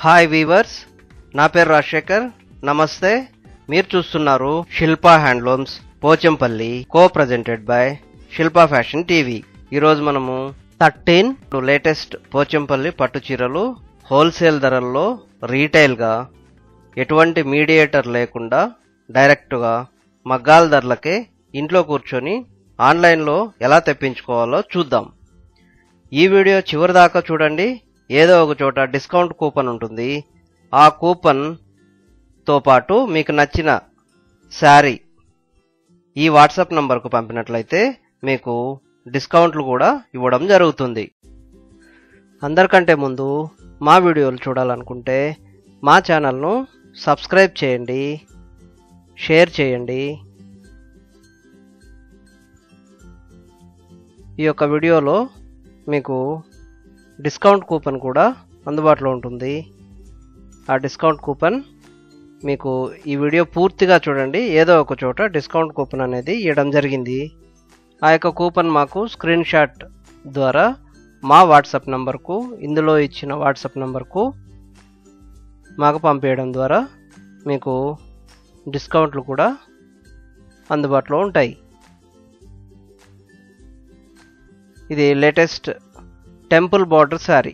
hi weavers నా పేరు రాజశేఖర్ నమస్తే మీరు చూస్తున్నారు Shilpa handlooms Pochampally co presented by Shilpa fashion TV ఈరోజు మనము థర్టీన్ లేటెస్ట్ పోచంపల్లి పట్టు చీరలు హోల్సేల్ ధరల్లో రీటైల్గా ఎటువంటి మీడియేటర్ లేకుండా డైరెక్ట్గా మగ్గాల ధరలకే ఇంట్లో కూర్చొని ఆన్లైన్లో ఎలా తెప్పించుకోవాలో చూద్దాం ఈ వీడియో చివరి దాకా చూడండి ఏదో ఒక చోట డిస్కౌంట్ కూపన్ ఉంటుంది ఆ కూపన్ తో పాటు మీకు నచ్చిన శారీ ఈ వాట్సాప్ నంబర్కు పంపినట్లయితే మీకు డిస్కౌంట్లు కూడా ఇవ్వడం జరుగుతుంది అందరికంటే ముందు మా వీడియోలు చూడాలనుకుంటే మా ఛానల్ను సబ్స్క్రైబ్ చేయండి షేర్ చేయండి ఈ యొక్క వీడియోలో మీకు డిస్కౌంట్ కూపన్ కూడా అందుబాటులో ఉంటుంది ఆ డిస్కౌంట్ కూపన్ మీకు ఈ వీడియో పూర్తిగా చూడండి ఏదో ఒక చోట డిస్కౌంట్ కూపన్ అనేది ఇవ్వడం జరిగింది ఆ యొక్క కూపన్ మాకు స్క్రీన్ షాట్ ద్వారా మా వాట్సాప్ నంబర్కు ఇందులో ఇచ్చిన వాట్సాప్ నంబర్కు మాకు పంపేయడం ద్వారా మీకు డిస్కౌంట్లు కూడా అందుబాటులో ఉంటాయి ఇది latest temple border saree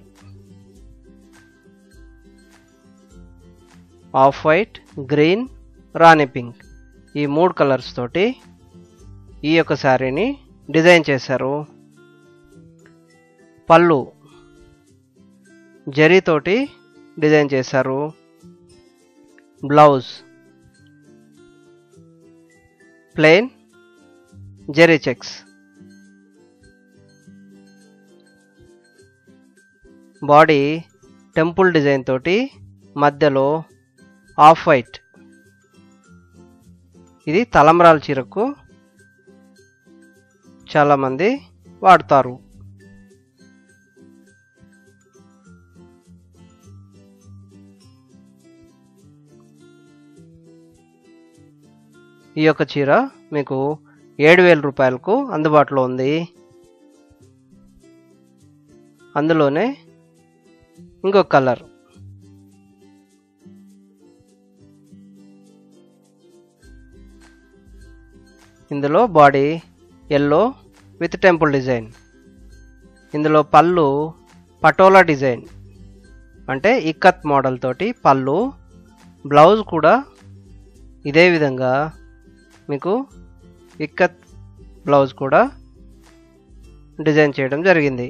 off white green rani pink ఈ మూడు కలర్స్ తోటి ఈ యొక్క శారీని డిజైన్ చేశారు పళ్ళు జరీతోటి డిజైన్ చేశారు blouse plain zari checks body temple design తోటి మధ్యలో ఆఫ్ వైట్ ఇది తలంబ్రాల చీరకు చాలామంది వాడతారు ఈ యొక్క చీర మీకు ఏడు వేల రూపాయలకు అందుబాటులో ఉంది అందులోనే ఇంకొక కలర్ ఇందులో body yellow with temple design ఇందులో పళ్ళు పటోలా డిజైన్ అంటే ఇక్కత్ మోడల్ తోటి పళ్ళు బ్లౌజ్ కూడా ఇదే విధంగా మీకు ఇక్కత్ బ్లౌజ్ కూడా డిజైన్ చేయడం జరిగింది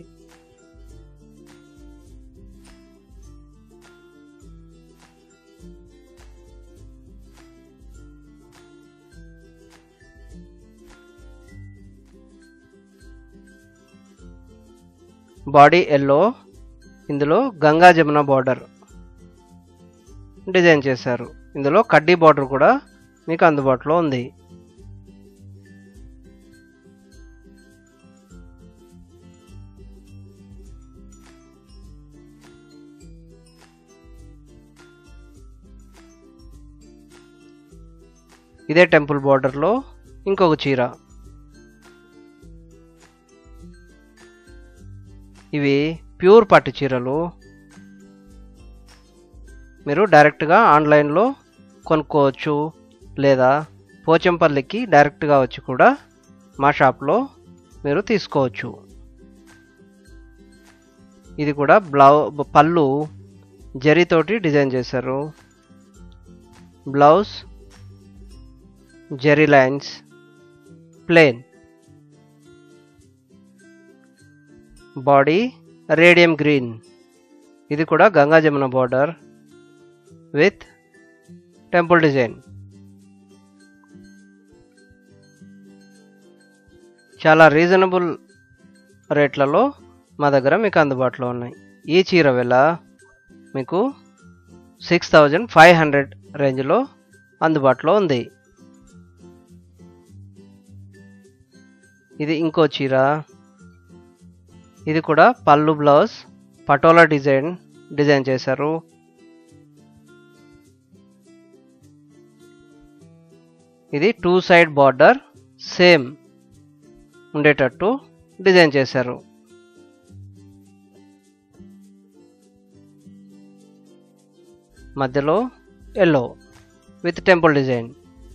బాడీ ఎల్లో ఇందులో గంగా జమున బార్డర్ డిజైన్ చేశారు ఇందులో కడ్డీ బార్డర్ కూడా మీకు అందుబాటులో ఉంది ఇదే టెంపుల్ బార్డర్లో ఇంకొక చీర ఇవి ప్యూర్ పట్టు చీరలు మీరు డైరెక్ట్గా ఆన్లైన్లో కొనుక్కోవచ్చు లేదా పోచంపల్లికి డైరెక్ట్గా వచ్చి కూడా మా షాప్లో మీరు తీసుకోవచ్చు ఇది కూడా బ్లౌ పళ్ళు జరీతోటి డిజైన్ చేశారు blouse zari lines plain body radium green ఇది కూడా Ganga Jamuna border with temple design చాలా రీజనబుల్ రేట్లలో మా దగ్గర మీకు అందుబాటులో ఉన్నాయి ఈ చీర వెల మీకు సిక్స్ థౌజండ్ ఫైవ్ హండ్రెడ్ రేంజ్లో అందుబాటులో ఉంది ఇది ఇంకో చీర ఇది కూడా పళ్ళు బ్లౌజ్ పటోలా డిజైన్ డిజైన్ చేశారు ఇది టూ సైడ్ బార్డర్ సేమ్ ఉండేటట్టు డిజైన్ చేశారు మధ్యలో ఎల్లో విత్ టెంపుల్ డిజైన్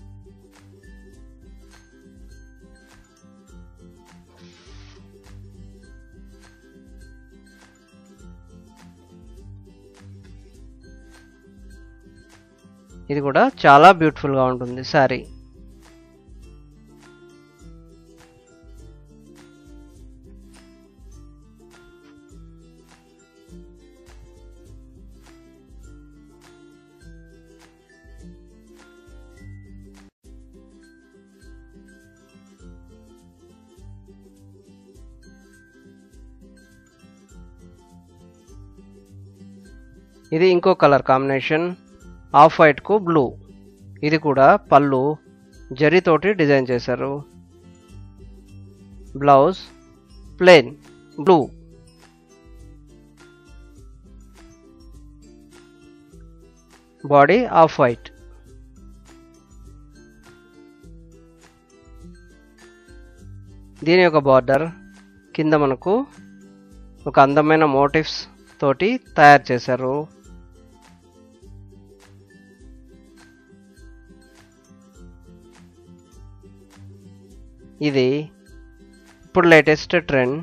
ఇది కూడా చాలా బ్యూటిఫుల్గా ఉంటుంది శారీ ఇది ఇంకో కలర్ కాంబినేషన్ ఆఫ్ వైట్కు బ్లూ ఇది కూడా పళ్ళు జరీతోటి డిజైన్ చేశారు blouse plain blue body off white దీని యొక్క బార్డర్ కింద మనకు ఒక అందమైన మోటివ్స్ తోటి తయారు చేశారు ఇది ఇప్పుడు లేటెస్ట్ ట్రెండ్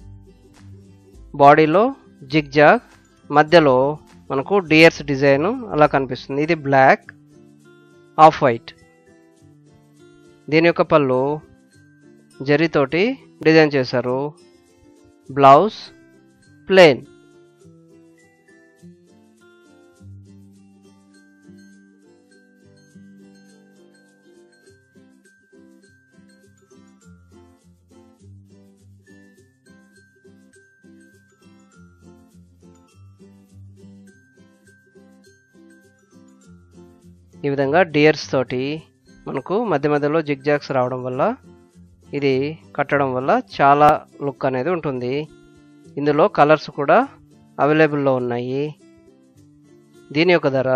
బాడీలో జిగ్ జాగ్ మధ్యలో మనకు డియర్స్ డిజైన్ అలా కనిపిస్తుంది ఇది బ్లాక్ ఆఫ్ వైట్ దీని యొక్క పళ్ళు జరీతోటి డిజైన్ చేశారు బ్లౌజ్ ప్లేన్ ఈ విధంగా డియర్స్ తోటి మనకు మధ్య మధ్యలో జిగ్జాగ్స్ రావడం వల్ల ఇది కట్టడం వల్ల చాలా లుక్ అనేది ఉంటుంది ఇందులో కలర్స్ కూడా అవైలబుల్లో ఉన్నాయి దీని యొక్క ధర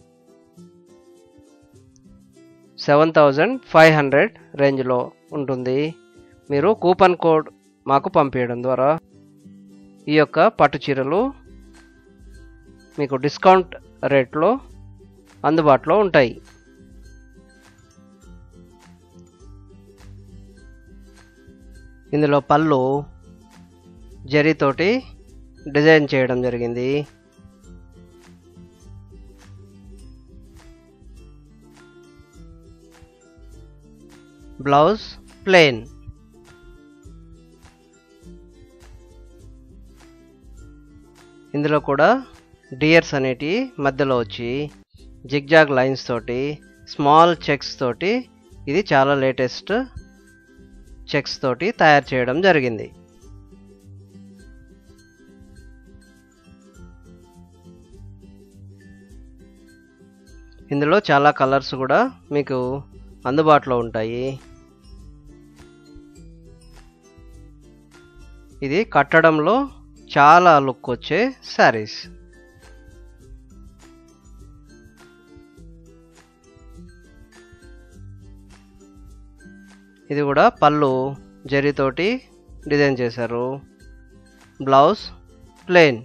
సెవెన్ థౌజండ్ ఫైవ్ హండ్రెడ్ రేంజ్లో ఉంటుంది మీరు కూపన్ కోడ్ మాకు పంపించడం ద్వారా ఈ యొక్క పట్టు చీరలు మీకు డిస్కౌంట్ రేట్లో అందుబాటులో ఉంటాయి ఇందులో పళ్ళు జరీతోటి డిజైన్ చేయడం జరిగింది బ్లౌజ్ ప్లెయిన్ ఇందులో కూడా డియర్స్ అనేటి మధ్యలో వచ్చి జిగ్జాగ్ లైన్స్ తోటి స్మాల్ చెక్స్ తోటి ఇది చాలా లేటెస్ట్ చెక్స్ తోటి తయారు చేయడం జరిగింది ఇందులో చాలా కలర్స్ కూడా మీకు అందుబాటులో ఉంటాయి ఇది కట్టడంలో చాలా లుక్ వచ్చే శారీస్ ఇది కూడా పళ్ళు జరీతోటి డిజైన్ చేశారు బ్లౌజ్ ప్లెయిన్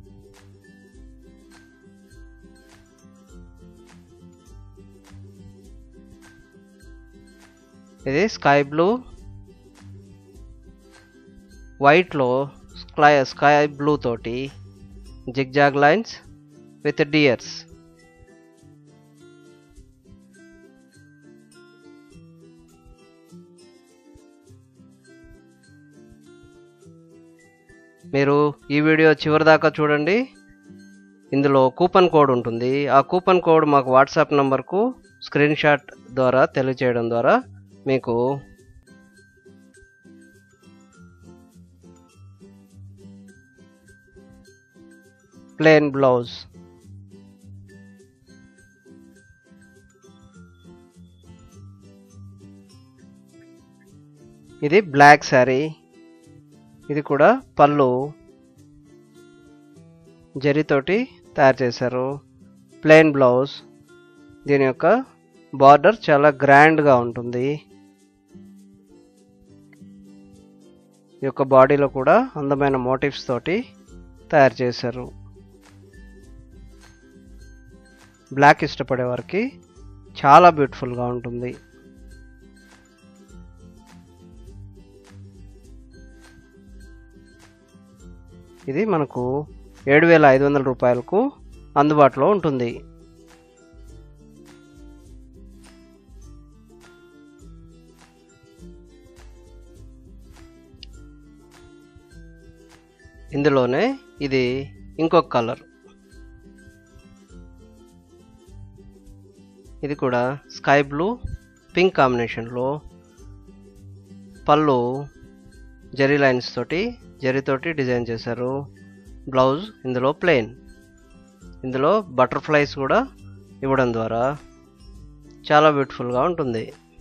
ఇది స్కై బ్లూ వైట్లో స్కై స్కై బ్లూ తోటి జిగ్జాగ్ లైన్స్ విత్ డియర్స్ మీరు ఈ వీడియో చివరి దాకా చూడండి ఇందులో కూపన్ కోడ్ ఉంటుంది ఆ కూపన్ కోడ్ మాకు వాట్సాప్ నంబర్కు స్క్రీన్ షాట్ ద్వారా తెలియచేయడం ద్వారా మీకు ప్లేన్ బ్లౌజ్ ఇది బ్లాక్ శారీ ఇది కూడా పళ్ళు జరీతోటి తయారు చేశారు ప్లెయిన్ బ్లౌజ్ దీని యొక్క బార్డర్ చాలా గ్రాండ్గా ఉంటుంది ఈ యొక్క బాడీలో కూడా అందమైన మోటివ్స్ తోటి తయారు చేశారు బ్లాక్ ఇష్టపడే వారికి చాలా బ్యూటిఫుల్గా ఉంటుంది ఇది మనకు ఏడు వేల ఐదు వందల రూపాయలకు అందుబాటులో ఉంటుంది ఇందులోనే ఇది ఇంకొక కలర్ ఇది కూడా స్కై బ్లూ పింక్ కాంబినేషన్లో పళ్ళు జరీ లైన్స్ తోటి జరీతోటి డిజైన్ చేశారు బ్లౌజ్ ఇందులో ప్లెయిన్ ఇందులో బటర్ఫ్లైస్ కూడా ఇవ్వడం ద్వారా చాలా బ్యూటిఫుల్గా ఉంటుంది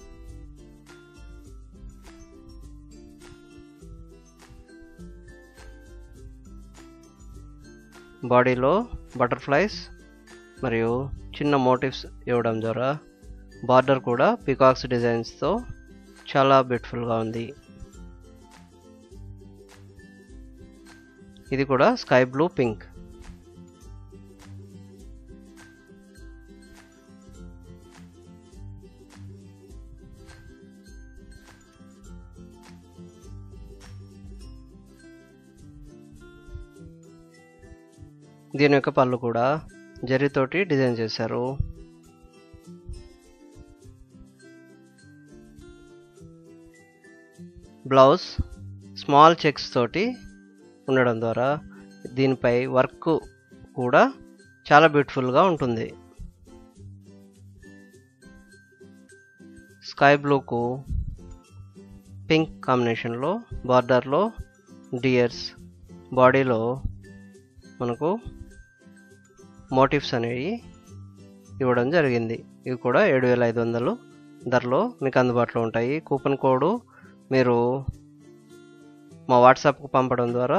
బాడీలో బటర్ఫ్లైస్ మరియు చిన్న మోటివ్స్ ఇవ్వడం ద్వారా బార్డర్ కూడా పికాక్స్ డిజైన్స్తో చాలా బ్యూటిఫుల్గా ఉంది ఇది కూడా స్కై బ్లూ పింక్ దీని యొక్క పళ్ళు కూడా జరీతోటి డిజైన్ చేశారు బ్లౌజ్ స్మాల్ చెక్స్ తోటి ఉండడం ద్వారా దీనిపై వర్క్ కూడా చాలా బ్యూటిఫుల్గా ఉంటుంది స్కై బ్లూకు పింక్ కాంబినేషన్లో బార్డర్లో డియర్స్ బాడీలో మనకు మోటివ్స్ అనేవి ఇవ్వడం జరిగింది ఇవి కూడా ఏడు వేల ఐదు వందలు ధరలో మీకు అందుబాటులో ఉంటాయి కూపన్ కోడ్ మీరు మా వాట్సాప్కు పంపడం ద్వారా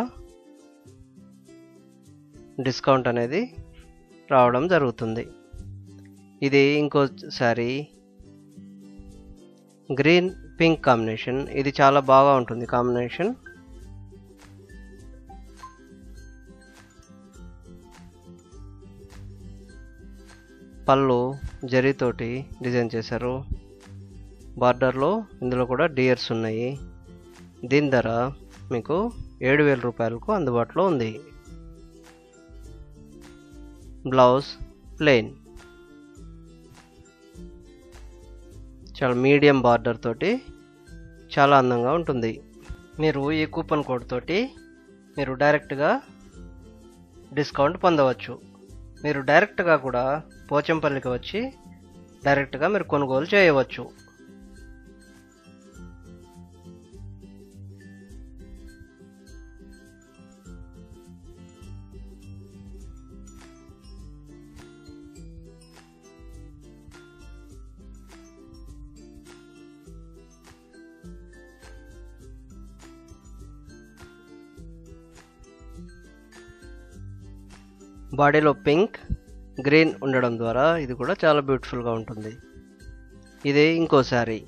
డిస్కౌంట్ అనేది రావడం జరుగుతుంది ఇది ఇంకోసారి గ్రీన్ పింక్ కాంబినేషన్ ఇది చాలా బాగా ఉంటుంది కాంబినేషన్ పళ్ళు జరీతోటి డిజైన్ చేశారు బార్డర్లో ఇందులో కూడా డియర్స్ ఉన్నాయి దీని ధర మీకు ఏడు వేల రూపాయలకు అందుబాటులో ఉంది బ్లౌజ్ ప్లెయిన్ చాలా మీడియం బార్డర్ తోటి చాలా అందంగా ఉంటుంది మీరు ఈ కూపన్ కోడ్ తోటి మీరు డైరెక్ట్గా డిస్కౌంట్ పొందవచ్చు మీరు డైరెక్ట్గా కూడా పోచంపల్లికి వచ్చి డైరెక్ట్గా మీరు కొనుగోలు చేయవచ్చు బాడీలో పింక్ గ్రీన్ ఉండడం ద్వారా ఇది కూడా చాలా బ్యూటిఫుల్గా ఉంటుంది ఇది ఇంకో శారీ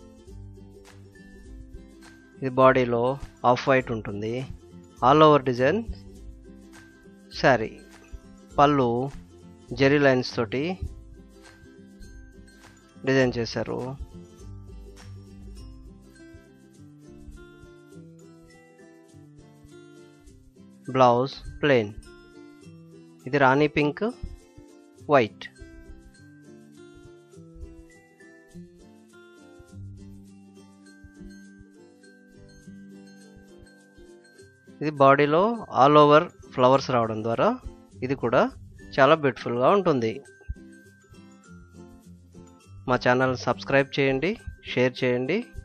ఇది బాడీలో ఆఫ్ వైట్ ఉంటుంది ఆల్ ఓవర్ డిజైన్ శారీ పళ్ళు జెరీ లైన్స్ తోటి డిజైన్ చేశారు బ్లౌజ్ ప్లెయిన్ ఇది రాణి పింక్ వైట్ ఇది బాడీలో ఆల్ ఓవర్ ఫ్లవర్స్ రావడం ద్వారా ఇది కూడా చాలా బ్యూటిఫుల్గా ఉంటుంది మా ఛానల్ సబ్స్క్రైబ్ చేయండి షేర్ చేయండి